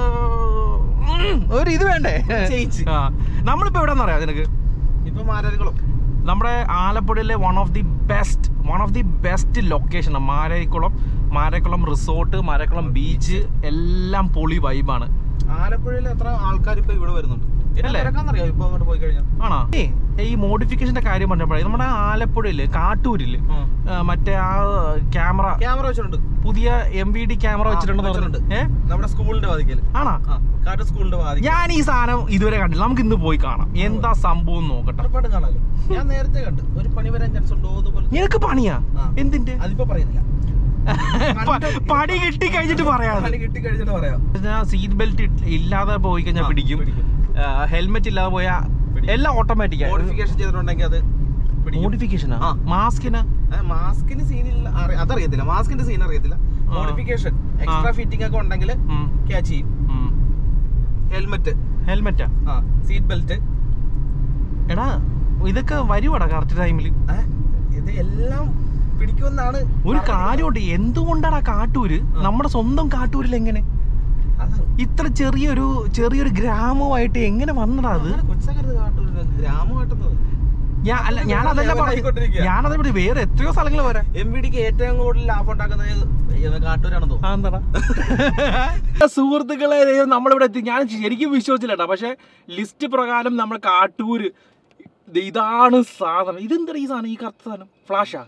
ഉം, ഒരു ഇത് വേണ്ടേ Change. ആ നമ്മളിപ്പോ എവിടെ അറിയാം നിനക്ക് ഇപ്പൊ മാരാരികളും നമ്മുടെ ആലപ്പുഴയിലെ one of the best one of the best location Marekulam Marekulam resort Marekulam beach എല്ലാം പൊളി വൈബാണ് ആലപ്പുഴയിൽ എത്ര ആൾക്കാർ ഇപ്പൊ ഇവിടെ വരുന്നുണ്ട് അല്ലേ? അല്ലേ തിരക്കാന്നറിയാം ഇപ്പൊ അങ്ങോട്ട് പോയി കഴിഞ്ഞാൽ ആണോ ഏ ഈ മോഡിഫിക്കേഷന്റെ കാര്യം പറഞ്ഞപ്പോഴേ നമ്മുടെ ആലപ്പുഴയില് കാട്ടൂരില് ആ, മറ്റേ ആ ക്യാമറ ക്യാമറ വെച്ചിട്ടുണ്ട് പുതിയ എം വി ഡി ക്യാമറ ആ, വെച്ചിട്ടുണ്ടെന്ന് വെച്ചിട്ടുണ്ട്. പറഞ്ഞു ഏ നമ്മുടെ സ്കൂളിന്റെ വാതിക്കല് ആണോ ആ കാട്ട് സ്കൂളിന്റെ വാതിക്കൽ ഞാൻ ഈ സാധനം ഇതുവരെ കണ്ടില്ല നമുക്ക് ഇന്ന് പോയി കാണാം എന്താ സംഭവം എന്ന് നോക്കട്ടെ ഉറപ്പായിട്ടും കാണാലോ ഞാൻ നേരത്തെ കണ്ടു ഒരു പണി വരാൻ ചാൻസ് ഉണ്ടോ അതുപോലെ നിനക്ക് പണിയാ ആ. എന്തിന്റെ അതിപ്പോ പറയുന്നില്ല പ- പണി കിട്ടി കഴിഞ്ഞിട്ട് പറയാതെ പണി കിട്ടി കഴിഞ്ഞിട്ട് പറയാം സീറ്റ് ബെൽറ്റ് ഇല്ലാതെ പോയി കഴിഞ്ഞാൽ ആ, പിടിക്കും പിടിക്കും. ഹെൽമെറ്റ് ഇല്ലാതെ പോയാ പിടിക്കും. എല്ലാം ഓട്ടോമാറ്റിക് മോഡിഫിക്കേഷൻ ചെയ്തിട്ടുണ്ടെങ്കിൽ അത് പിടിക്കും മോഡിഫിക്കേഷനാ ആ. മാസ്കിന് മാസ്കിന് സീനില്ല അതറിയത്തില്ല മാസ്കിന്റെ സീൻ അറിയത്തില്ല ആ. മോഡിഫിക്കേഷൻ എക്സ്ട്രാ ഫിറ്റിംഗ് ഒക്കെ ഉണ്ടെങ്കിൽ ക്യാച്ച് ചെയ്യും ഹെൽമെറ്റ് ഹെൽമെറ്റാ ആ സീറ്റ് ബെൽറ്റ് എടാ ഇതൊക്കെ വരുവാടാ കറക്റ്റ് ടൈമിൽ ഇത് എല്ലാം പിടിക്കുമെന്നാണ് ഒരു കാര്യമുണ്ട് എന്തുകൊണ്ടാണ് കാട്ടൂര് നമ്മുടെ സ്വന്തം കാട്ടൂരിൽ എങ്ങനെ അതാണ് ഇത്ര ചെറിയൊരു ചെറിയൊരു ഗ്രാമമായിട്ട് എങ്ങനെ വന്നടാ അത് അങ്ങനെ കൊച്ചകരുത് കാട്ടൂര് ഗ്രാമമായിട്ടുന്നത് ഞാൻ അല്ല ഞാൻ അതല്ല പറഞ്ഞു ആയിക്കൊണ്ടിരിക്കുകയാ. ഞാനതേ പറ്റി വേറെ എത്രയോ സ്ഥലങ്ങൾ വരാം എം വി ഡിക്ക് ഏറ്റവും കൂടുതൽ ലാഭം ഉണ്ടാക്കുന്നത് കാട്ടൂരാണെന്ന് തോന്നുന്നു എന്താടാ സുഹൃത്തുക്കളെ ദൈവം നമ്മളിവിടെ എത്തി ഞാൻ ശരിക്കും വിശ്വസിച്ചില്ല കേട്ടോ പക്ഷെ ലിസ്റ്റ് പ്രകാരം നമ്മൾ കാട്ടൂര് ദേ ഇതാണ് സാധനം ഇതെന്താ ഈ സാധനം ഈ കറുത്ത സാധനം ഫ്ലാഷാ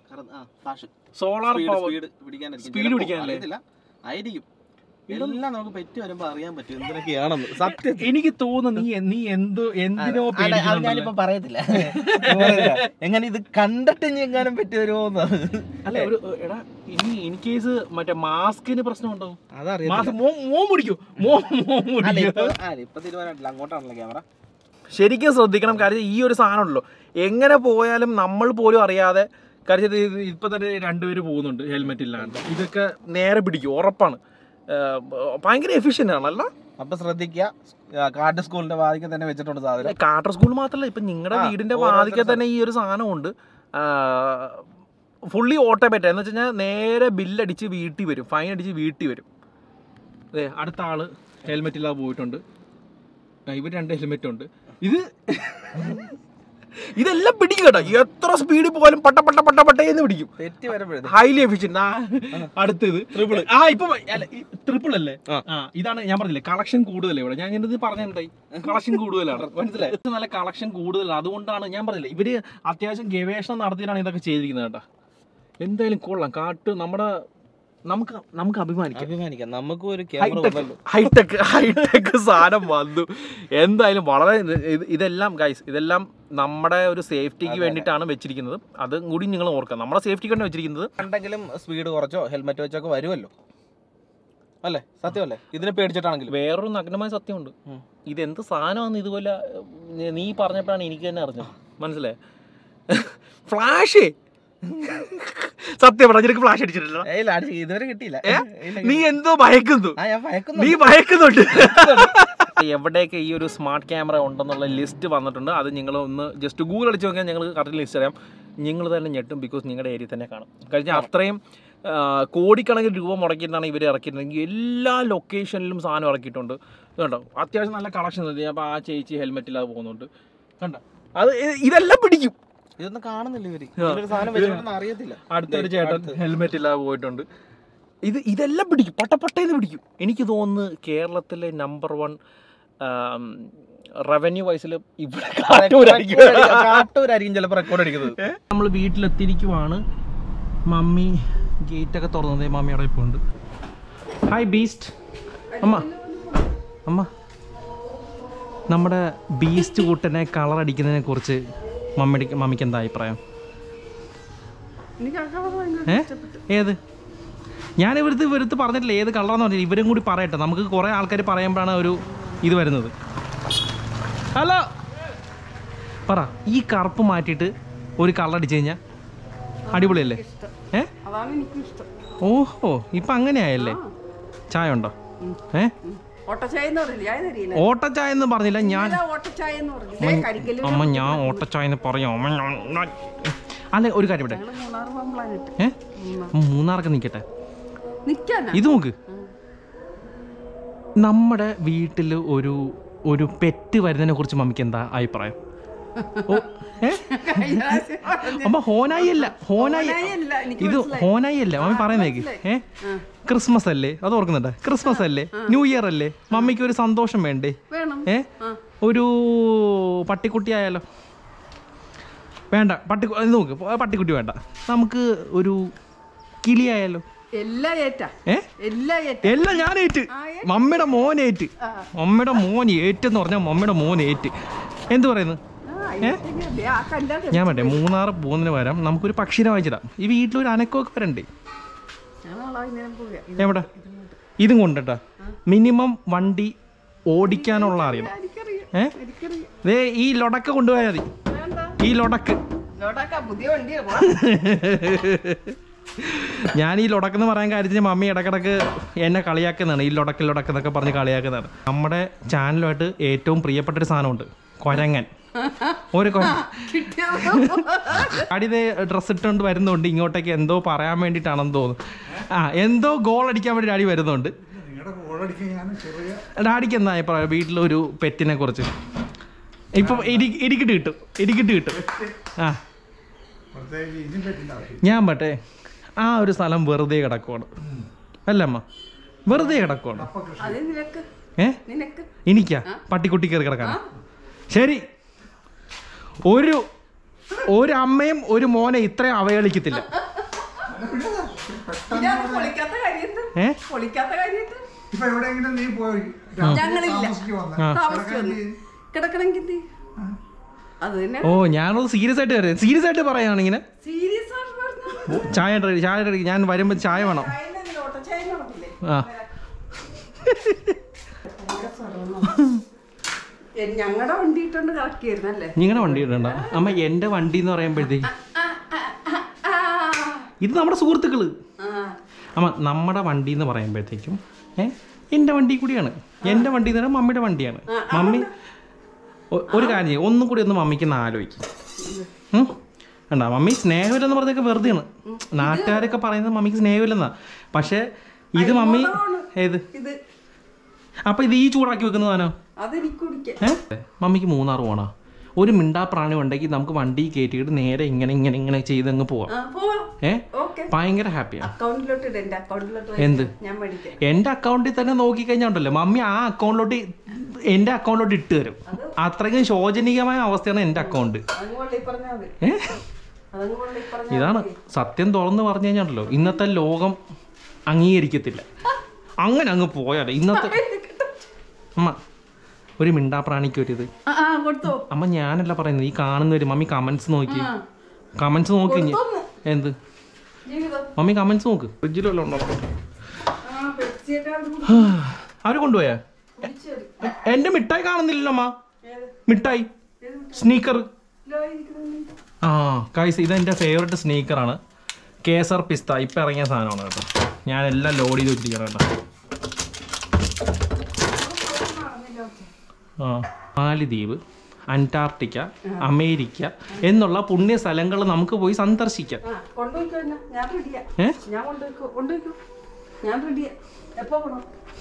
സോളാർ പവർ സ്പീഡ് പിടിക്കാനായിരിക്കും Speed ചിലപ്പോ പിടിക്കാനല്ലേ? അറിയത്തില്ല. ആയിരിക്കും എല്ലാം നമുക്ക് പെറ്റി വരുമ്പോ അറിയാൻ പറ്റും എന്തിനൊക്കെയാണെന്ന് സത്യം എനിക്ക് തോന്നുന്നു നീ നീ എന്തോ എന്തിനോ പേടിക്കുന്നുണ്ടല്ലോ. ഞാനിപ്പോ പറയത്തില്ല എങ്ങനെ ഇത് കണ്ടിട്ട് ഇനി എങ്ങാനും പറ്റി വരുമോന്ന് അല്ല ഒരു എടാ ഇനി ഇൻ കേസ് മറ്റേ മാസ്കിന് പ്രശ്നം ഉണ്ടാവും അതറിയാം മാസ്ക് മോ മോ മുടിക്കൂ മോ മോ മുടിക്കൂ ഇപ്പൊ തീരുമാനമായിട്ടില്ല അങ്ങോട്ടാണല്ലോ ക്യാമറ ശരിക്കും ശ്രദ്ധിക്കണം കാര്യം ഈ ഒരു സാധനം ഉണ്ടല്ലോ എങ്ങനെ പോയാലും നമ്മൾ പോലും അറിയാതെ കാര്യം ഇത് ഇപ്പൊ തന്നെ രണ്ടുപേര് പോകുന്നുണ്ട് ഹെൽമെറ്റ് ഇല്ലാണ്ട് ഇതൊക്കെ നേരെ പിടിക്കും ഉറപ്പാണ് ഏർ ഭയങ്കര എഫിഷ്യന്റ് ആണല്ലോ അപ്പൊ ശ്രദ്ധിക്കുക ആ, കാട്ട് സ്കൂളിന്റെ വാതിക്കൽ തന്നെ വെച്ചിട്ടുണ്ട് സാധനം കാട്ടർ സ്കൂൾ മാത്രമല്ല ഇപ്പൊ നിങ്ങളുടെ ആ, വീടിന്റെ ഓരോരുത്തരുടെ വാതിക്കൽ തന്നെ ഈ ഒരു സാധനമുണ്ട് ഫുള്ളി ഓട്ടോമേറ്റഡ് എന്ന് വെച്ച് കഴിഞ്ഞാൽ നേരെ ബില്ലടിച്ച് വീട്ടിൽ വരും ഫൈൻ അടിച്ച് വീട്ടിൽ വരും അതെ അടുത്ത ആള് ഹെൽമെറ്റ് ഇല്ലാതെ പോയിട്ടുണ്ട് ആ, ഇവർ രണ്ട് ഹെൽമെറ്റ് ഉണ്ട് ഇത് ഇതെല്ലാം പിടിക്കും കേട്ടോ എത്ര സ്പീഡിൽ പോയാലും പട്ട പട്ട പട്ട പട്ടേന്ന് പിടിക്കും തെറ്റി വരുമ്പോഴേ ഹൈലി എഫിഷ്യന്റ് അടുത്തത് ട്രിപ്പിൾ ആ ഇപ്പൊ ട്രിപ്പിൾ അല്ലേ ആ. ആ ഇതാണ് ഞാൻ പറഞ്ഞില്ലേ കളക്ഷൻ കൂടുതലേ ഇവിടെ ഞാൻ ഇങ്ങനെ പറഞ്ഞിട്ടുണ്ടായി കളക്ഷൻ കൂടുതലാണ് മനസ്സിലായി ഇത് നല്ല കളക്ഷൻ കൂടുതലാണ് അതുകൊണ്ടാണ് ഞാൻ പറഞ്ഞില്ലേ ഇവര് അത്യാവശ്യം ഗവേഷണം നടത്തിയിട്ടാണ് ഇതൊക്കെ ചെയ്തിരിക്കുന്നത് കേട്ടോ എന്തായാലും കൊള്ളാം കാട്ട് നമ്മുടെ നമുക്ക് നമുക്ക് അഭിമാനിക്കാം അഭിമാനിക്കാം നമുക്കും ഒരു ഹൈടെക് ഹൈടെക് ഹൈടെക് സാധനം വന്നു എന്തായാലും വളരെ ഇത് ഇതെല്ലാം ഗൈസ് ഇതെല്ലാം നമ്മുടെ ഒരു സേഫ്റ്റിക്ക് വേണ്ടിയിട്ടാണ് വെച്ചിരിക്കുന്നത് അതും കൂടി നിങ്ങൾ ഓർക്കുക നമ്മുടെ സേഫ്റ്റിക്ക് വേണ്ടി വെച്ചിരിക്കുന്നത് ഉണ്ടെങ്കിലും സ്പീഡ് കുറച്ചോ ഹെൽമെറ്റ് വെച്ചൊക്കെ വരുമല്ലോ അല്ലേ സത്യമല്ലേ ഇതിനെ പേടിച്ചിട്ടാണെങ്കിലും വേറൊരു നഗ്നമായ സത്യമുണ്ട് ഉം. ഇതെന്ത് സാധനമാണെന്ന് ഇതുപോലെ ഉം, നീ പറഞ്ഞപ്പോഴാണ് എനിക്ക് തന്നെ അറിഞ്ഞത് മനസ്സിലായേ ഫ്ലാഷേ സത്യം പറഞ്ഞ നിനക്ക് ഫ്ലാഷ് അടിച്ചിട്ടില്ല ഏയ് ഇല്ല, അടിച്ച് ഇതുവരെ കിട്ടിയില്ല ഇല്ല, നീ എന്തോ ഭയക്കുന്നു ആ ഞാൻ ഭയക്കുന്നു നീ ഭയക്കുന്നുണ്ട് എവിടെയൊക്കെ ഈ ഒരു സ്മാർട്ട് ക്യാമറ ഉണ്ടെന്നുള്ള ലിസ്റ്റ് വന്നിട്ടുണ്ട് അത് നിങ്ങൾ ഒന്ന് ജസ്റ്റ് ഗൂഗിൾ അടിച്ച് നോക്കിയാൽ ഞങ്ങൾ കറക്റ്റ് ലിസ്റ്റ് അറിയാം നിങ്ങൾ തന്നെ ഞെട്ടും ബിക്കോസ് നിങ്ങളുടെ ഏരിയ തന്നെ കാണും കഴിഞ്ഞ അത്രയും ആ, കോടിക്കണക്കിന് രൂപ മുടക്കിയിട്ടാണ് ഇവർ ഇറക്കിയിട്ടുണ്ടെങ്കിൽ എല്ലാ ലൊക്കേഷനിലും സാധനം ഇറക്കിയിട്ടുണ്ട് ഇത് കണ്ടോ അത്യാവശ്യം നല്ല കളക്ഷൻ ഉണ്ട് അപ്പോൾ ആ ചേച്ചി ഹെൽമെറ്റ് ഇല്ലാതെ പോകുന്നുണ്ട് കണ്ടോ അത് ഇ- ഇതെല്ലാം പിടിക്കും ഇതൊന്നും കാണുന്നില്ല ഇവര് ഇതിലൊരു സാധനം വെച്ചിട്ടുണ്ടെന്ന് അറിയത്തില്ല അടുത്തൊരു ചേട്ടൻ ഹെൽമെറ്റ് ഇല്ലാതെ പോയിട്ടുണ്ട് ഇത് ഇതെല്ലാം പിടിക്കും പട്ടപ്പട്ടേന്ന് പിടിക്കും എനിക്ക് തോന്നുന്നു കേരളത്തിലെ നമ്പർ വൺ റവന്യൂ വൈസിൽ ഇവിടെ കാട്ടൂരായിരിക്കും. കാട്ടൂരായിരിക്കും ചിലപ്പോൾ റെക്കോർഡ് അടിക്കുന്നത് നമ്മൾ വീട്ടിലെത്തിയിരിക്കുവാണ് മമ്മി ഗേറ്റൊക്കെ തുറന്നത് മമ്മി അവിടെ ഇപ്പോൾ ഉണ്ട് ഹായ് ബീസ്റ്റ് അമ്മ അമ്മ നമ്മുടെ ബീസ്റ്റ് കൂട്ടനെ കളർ അടിക്കുന്നതിനെ കുറിച്ച് മമ്മിക്ക് മമ്മിക്ക് എന്താ അഭിപ്രായം ഏ ഏത് ഞാൻ ഇവരുത്ത് ഇവരുത്ത് പറഞ്ഞിട്ടില്ല ഏത് കളറാന്ന് പറഞ്ഞില്ല ഇവരും കൂടി പറയട്ടെ നമുക്ക് കുറേ ആൾക്കാർ പറയുമ്പോഴാണ് ഒരു ഇത് വരുന്നത് ഹലോ പറ ഈ കറുപ്പ് മാറ്റിയിട്ട് ഒരു കളർ അടിച്ചു കഴിഞ്ഞാൽ അടിപൊളിയല്ലേ ഏ അതാണ് എനിക്കും ഇഷ്ടം ഓഹോ ഇപ്പൊ അങ്ങനെയായല്ലേ ചായ ഉണ്ടോ ഏ ഓട്ടച്ചായ എന്ന് പറഞ്ഞില്ല ചായ തരില്ല ഓട്ടച്ചായ എന്ന് പറഞ്ഞില്ല ഞാൻ ഓട്ടച്ചായ എന്ന് പറഞ്ഞു കരിക്കല് അമ്മ ഞാൻ ഓട്ടച്ചായ എന്ന് പറയാം അമ്മ ഞാൻ- ഞാൻ- അല്ല ഒരു കാര്യം ഇവിടെ ഞങ്ങള് മൂന്നാറ് പോകുമ്പോഴാണ് ഏ മൂന്നാർക്ക് നിൽക്കട്ടെ നിക്കാനാ ഇത് നോക്ക് നമ്മുടെ വീട്ടിൽ ഒരു ഒരു പെറ്റ് വരുന്നതിനെ കുറിച്ച് മമ്മിക്ക് എന്താ അഭിപ്രായം ഓ ഏ അമ്മ ഹോനായി അല്ല ഹോനായി ഹോനായി അല്ല, എനിക്ക് ഇത് ഹോനായി അല്ല മമ്മി പറയുന്നേക്ക് ഏ ക്രിസ്മസ് അല്ലേ അത് ഓർക്കുന്നുണ്ടോ ക്രിസ്മസ് അല്ലേ ന്യൂ ഇയർ അല്ലേ മമ്മിക്ക് ഒരു സന്തോഷം വേണ്ടേ വേണം ഏ ഒരു പട്ടിക്കുട്ടി ആയാലോ വേണ്ട പട്ടി ഇത് നോക്ക് പട്ടിക്കുട്ടി വേണ്ട നമുക്ക് ഒരു കിളി ആയാലോ എല്ലാം ഏറ്റാ ഏ എല്ലാം ഏറ്റാ എല്ലാം ഞാൻ ഏറ്റ് മമ്മിയുടെ മോൻ ഏറ്റ് മമ്മിയുടെ മോൻ ഏറ്റെന്ന് പറഞ്ഞാൽ മമ്മിയുടെ മോൻ ഏറ്റ് എന്ത് പറയുന്നു ആ, ഏറ്റെങ്കിൽ ദേ ആ കണ്ടാ ഞാൻ വേണ്ടേ മൂന്നാർ പോകുന്നതിന് പകരം നമുക്കൊരു പക്ഷിനെ വാങ്ങിച്ചിടാം ഈ വീട്ടിലൊരു അനക്കമൊക്കെ വരണ്ടേ ഞാൻ നാളെ വൈകുന്നേരം പോവുക എവിടെ ഇതും കൊണ്ടിട്ടാ മിനിമം വണ്ടി ഓടിക്കാനുള്ള അറിയണം എനിക്കറിയാം ഏ എനിക്കറിയാം ദേ ഈ ലൊടക്ക് കൊണ്ടുപോയാൽ മതി വേണ്ട ഈ ലൊടക്ക് ലോട്ടാക്കാ പുതിയ വണ്ടിയാ പോ. ഞാൻ ഈ ലൊടക്കെന്ന് പറയാൻ കാര്യത്തിന് മമ്മി ഇടക്കിടക്ക് എന്നെ കളിയാക്കുന്നതാണ് ഈ ലൊടക്ക് ലൊടക്ക് എന്നൊക്കെ പറഞ്ഞ് കളിയാക്കുന്നതാണ് നമ്മുടെ ചാനലുമായിട്ട് ഏറ്റവും പ്രിയപ്പെട്ട ഒരു സാധനമുണ്ട് കൊരങ്ങൻ ഒരു അടിതെ ഡ്രസ്സ് ഇട്ടുകൊണ്ട് വരുന്നുണ്ട് ഇങ്ങോട്ടേക്ക് എന്തോ പറയാൻ വേണ്ടിയിട്ടാണെന്ന് തോന്നുന്നു ആ എന്തോ ഗോൾ അടിക്കാൻ വേണ്ടി ഡാഡി വരുന്നുണ്ട് ഡാഡിക്ക് എന്താ അഭിപ്രായം വീട്ടിലൊരു പെറ്റിനെ കുറിച്ച് ഇപ്പം ഇടി- ഇടിക്കിട്ട് കിട്ടും ഇടിക്കിട്ട് കിട്ടും ആ ഞാൻ പറ്റേ ആ ഒരു സ്ഥലം വെറുതെ കിടക്കുവാണ് അല്ല അമ്മ വെറുതെ കിടക്കുവാണ് അത് നിനക്ക് ഏ നിനക്ക് എനിക്കാ പട്ടിക്കുട്ടി കയറി കിടക്കാനാ ശരി ഒരു ഒരു അമ്മയും ഒരു മോനെ ഇത്രയും അവഹേളിക്കത്തില്ല പിന്നെ അത് പൊളിക്കാത്ത കാര്യത്ത് ഏ പൊളിക്കാത്ത കാര്യത്ത് ഇപ്പൊ എവിടെയെങ്കിലും നീ പോയി ഞങ്ങളില്ല താമസിക്ക് വന്ന് ആ. താമസിച്ചു വന്നു കിടക്കണമെങ്കിൽ എന്ത് ചെയ്യും? അത് തന്നെ ഓ ഞാനത് സീരിയസ് ആയിട്ട് പറയാം സീരിയസ് ആയിട്ട് പറയുകയാണ് ഇങ്ങനെ സീരിയസ് ആയിട്ട് പറഞ്ഞു ഓ, ചായ ഇട്ട് ചായ ഇട്ട് ഞാൻ വരുമ്പോൾ ചായ വേണം ചായന്റെ ഓട്ടച്ചായ നടക്കില്ലേ ആ ഞങ്ങളുടെ വണ്ടി ഇട്ടോണ്ട് കറക്കിയായിരുന്നു അല്ലേ നിങ്ങളുടെ വണ്ടി ഇടണ്ട അമ്മ എൻ്റെ വണ്ടി എന്ന് പറയുമ്പോഴത്തേക്ക് ഇത് നമ്മുടെ സുഹൃത്തുക്കള് അമ്മ നമ്മുടെ വണ്ടി എന്ന് പറയുമ്പോഴത്തേക്കും ഏ എൻ്റെ വണ്ടി കൂടിയാണ് എൻ്റെ വണ്ടി എന്ന് പറയുമ്പോൾ മമ്മിയുടെ വണ്ടിയാണ് മമ്മി ഒ- ഒരു കാര്യം ചെയ്യും ഒന്നും കൂടി ഒന്ന് മമ്മിക്ക് ഒന്ന് ആലോചിക്കും ഉം? കണ്ടാ മമ്മി സ്നേഹമില്ലെന്ന് പറഞ്ഞൊക്കെ വെറുതെയാണ് നാട്ടുകാരൊക്കെ പറയുന്നത് മമ്മിക്ക് സ്നേഹമില്ലെന്നാ പക്ഷേ ഇത് മമ്മി ഏത് ഇത് അപ്പൊ ഇത് ഈ ചൂടാക്കി വെക്കുന്ന സാധനം അതെനിക്ക് കുടിക്കാം ഏ മമ്മിക്ക് മൂന്നാർ പോണോ ഒരു മിണ്ടാപ്രാണി ഉണ്ടെങ്കിൽ നമുക്ക് വണ്ടി കയറ്റിയിട്ട് നേരെ ഇങ്ങനെ ഇങ്ങനെ ഇങ്ങനെ ചെയ്തങ്ങ് പോവാം ആ പോവാം ഏ ഓക്കെ ഭയങ്കര ഹാപ്പിയാ അക്കൗണ്ടിലോട്ട് ഇട എന്റെ അക്കൗണ്ടിലോട്ട് എന്ത്? ഞാൻ മേടിക്കാം എൻ്റെ അക്കൗണ്ടിൽ തന്നെ നോക്കിക്കഴിഞ്ഞാൽ ഉണ്ടല്ലോ മമ്മി ആ അക്കൗണ്ടിലോട്ട് എൻ്റെ അക്കൗണ്ടിലോട്ട് ഇട്ട് തരും അത്രയ്ക്കും ശോചനീയമായ അവസ്ഥയാണ് എൻ്റെ അക്കൗണ്ട് അതങ്ങ് കൊള്ളി പറഞ്ഞാൽ മതി ഏ അതങ്ങ് കൊള്ളി പറഞ്ഞാൽ ഇതാണ് സത്യം തുറന്ന് പറഞ്ഞു കഴിഞ്ഞാണ്ടല്ലോ ഇന്നത്തെ ലോകം അംഗീകരിക്കത്തില്ല അങ്ങനെ അങ്ങ് പോയാലോ ഇന്നത്തെ അമ്മ ഒരു മിണ്ടാപ്രാണിക്ക് ഒരു ഇത് ആ ആ കൊടുത്തോ അമ്മ ഞാനല്ല പറയുന്നത് ഈ കാണുന്നവര് മമ്മി കമന്റ്സ് നോക്കി ആ കമന്റ്സ് നോക്കി ഇനി. കൊടുത്തോന്ന്. എന്ത് ജീവിതം മമ്മി കമന്റ്സ് നോക്ക് ഫ്രിഡ്ജിൽ വല്ലതും ഉണ്ടോ ആ പെപ്സിയൊക്കെ അവിടെ അവര് കൊണ്ടുപോയാ കുടിച്ചു എ- എന്റെ മിഠായി കാണുന്നില്ലല്ലോ അമ്മ ഏത് മിഠായി സ്നീക്കർ ആ കൈസ് ഇതെൻ്റെ ഫേവററ്റ് സ്നീക്കറാണ് കേസർ പിസ്ത ഇപ്പം ഇറങ്ങിയ സാധനമാണ് കേട്ടോ ഞാൻ എല്ലാം ലോഡ് ചെയ്ത് വെച്ചിരിക്കണം കേട്ടോ ആ മാലിദ്വീപ് അന്റാർട്ടിക്ക അമേരിക്ക എന്നുള്ള പുണ്യ സ്ഥലങ്ങൾ നമുക്ക് പോയി സന്ദർശിക്കാം ആ കൊണ്ടുപോയിക്കോ എന്നെ. ഞാൻ റെഡിയാ ഏ ഞാൻ കൊണ്ടുപോയിക്കോ കൊണ്ടുപോയിക്കോ ഞാൻ റെഡിയാ എപ്പോ പോണം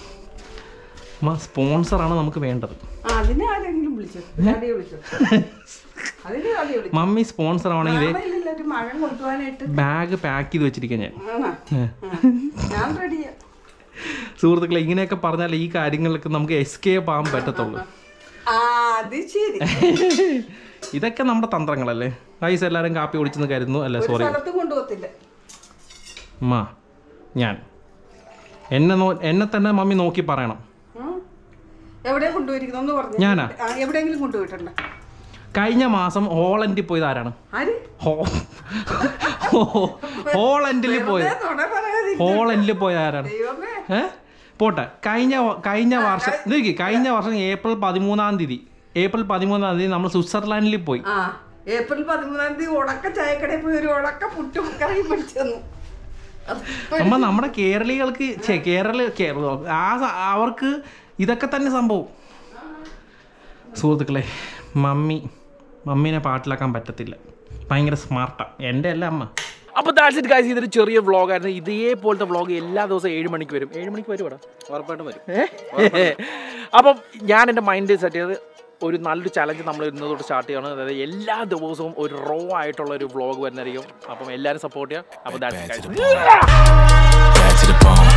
സ്പോൺസറാണ് നമുക്ക് വേണ്ടത് ആ അതിനെ ആരെങ്കിലും വിളിച്ചോ ഡാഡിയെ വിളിച്ചോ അതിന് ഡാഡിയെ വിളിച്ചോ മമ്മി സ്പോൺസർ ആണെങ്കിൽ നാളെയില്ല ഒരു മഴ കൊണ്ടുപോകാനായിട്ട് ബാഗ് പാക്ക് ചെയ്ത് വെച്ചിരിക്കാൻ ഞാൻ ആണോ ഏ. ആ, ഞാൻ റെഡിയാ സുഹൃത്തുക്കളെ ഇങ്ങനെയൊക്കെ പറഞ്ഞാൽ ഈ കാര്യങ്ങൾക്ക് നമുക്ക് എസ്കേപ്പ് ആകാൻ പറ്റത്തുള്ളൂ ആ അത് ശരി ഇതൊക്കെ നമ്മുടെ തന്ത്രങ്ങളല്ലേ ഗൈസ് എല്ലാവരും കാപ്പി കുടിച്ചെന്ന് കരുതുന്നു അല്ല ഒരു സോറി സ്ഥലത്തും കൊണ്ടുപോകത്തില്ല അമ്മ ഞാൻ എന്നെ നോ എന്നെ തന്നെ മമ്മി നോക്കി പറയണം ഉം. എവിടെ കൊണ്ടുപോയിരിക്കുന്നു ഒന്ന് പറഞ്ഞു ഞാനാ? ആ, എവിടെയെങ്കിലും കൊണ്ടുപോയിട്ടുണ്ട് കഴിഞ്ഞ മാസം ഹോളൻഡിൽ പോയത് ആരാണ് ആര് ഹോ ഹോ- ഹോളൻഡിൽ പോയത് വെറുതെ നുണ പറയാതിരിക്ക്. ഹോളൻഡിൽ പോയ ആരാണ് ദൈവമേ ഏ പോട്ടെ കഴിഞ്ഞ വ- കഴിഞ്ഞ വർഷം നോക്കി കഴിഞ്ഞ വർഷം ഏപ്രിൽ പതിമൂന്നാം തീയതി ഏപ്രിൽ പതിമൂന്നാം തീയതി നമ്മൾ സ്വിറ്റ്സർലാൻഡിൽ പോയി ആ ഏപ്രിൽ പതിമൂന്നാം തീയതി ഉണക്ക ചായക്കടയിൽ പോയി ഒരു ഉണക്ക പുട്ടും കറിയും പിടിച്ചു തന്നു അത് അമ്മ നമ്മുടെ കേരളീകൾക്ക് ഛെ, കേരള കേരള ആ സ- അവർക്ക് ഇതൊക്കെ തന്നെ സംഭവം സുഹൃത്തുക്കളെ മമ്മി മമ്മീനെ പാട്ടിലാക്കാൻ പറ്റത്തില്ല ഭയങ്കര സ്മാർട്ടാണ് എൻ്റെ അല്ല അമ്മ അപ്പോൾ ദാറ്റ്സ് ഇറ്റ് ഗൈസ് ഇതൊരു ചെറിയ വ്ളോഗായിരുന്നു ഇതേപോലത്തെ വ്ളോഗ് എല്ലാ ദിവസവും ഏഴ് മണിക്ക് വരും ഏഴ് മണിക്ക് വരും ഇവിടെ ഉറപ്പായിട്ടും വരും അപ്പം ഞാൻ എൻ്റെ മൈൻഡ് സെറ്റ് ചെയ്ത് ഒരു നല്ലൊരു ചലഞ്ച് നമ്മൾ ഇന്ന് തൊട്ട് സ്റ്റാർട്ട് ചെയ്യണം അതായത് എല്ലാ ദിവസവും ഒരു റോ ആയിട്ടുള്ള ഒരു വ്ളോഗ് വരുന്നതായിരിക്കും അപ്പം എല്ലാവരും സപ്പോർട്ട് ചെയ്യുക അപ്പോൾ that's Bad to the bone.